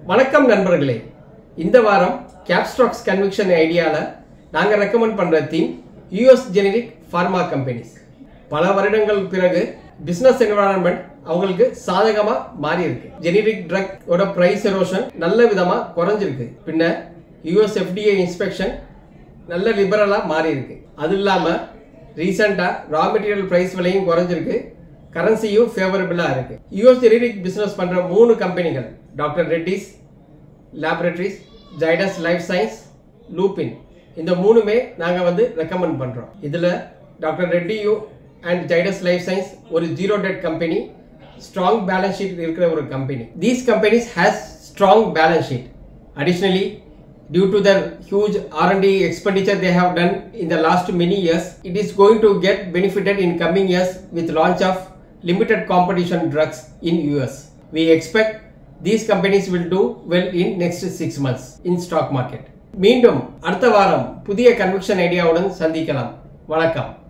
வணக்கம் நண்பர்களே இந்த வாரம் கேப்ஸ்டாக்ஸ் கன்விக்ஷன் ஐடியாவில் நாங்கள் ரெக்கமெண்ட் பண்ணுற theme US generic pharma companies பல வருடங்கள் பிறகு பிஸ்னஸ் என்வரான்மெண்ட் அவங்களுக்கு சாதகமாக மாறி இருக்கு ஜெனரிக் ட்ரக் ஓட ப்ரைஸ் எரோஷன் நல்ல விதமாக குறைஞ்சிருக்கு பின்ன யூஎஸ் எஃப்டிஏ இன்ஸ்பெக்ஷன் நல்ல லிபரலாக மாறி இருக்கு அது இல்லாமல் ரீசெண்டாக ரா மெட்டீரியல் ப்ரைஸ் விலையும் குறைஞ்சிருக்கு கரன்சியும் ஃபேவரபிளாக இருக்கு யூஎஸ் ஜெனரிக் பிஸ்னஸ் பண்ணுற மூணு கம்பெனிகள் doctor Reddy's laboratories Zydus life science Lupin இந்த மூணுமே நாங்கள் வந்து ரெக்கமெண்ட் பண்ணுறோம் இதில் doctor Reddy and Zydus life science ஒரு zero debt company strong balance sheet இருக்கிற ஒரு company these companies has strong balance sheet additionally due to their huge R&D expenditure they have done in the last many years, it is going to get benefited in coming years with launch of limited competition drugs in US. We expect these companies will do well in next six months in stock market. மீண்டும் அடுத்த வாரம் புதிய conviction ஐடியாவுடன் சந்திக்கலாம் வணக்கம்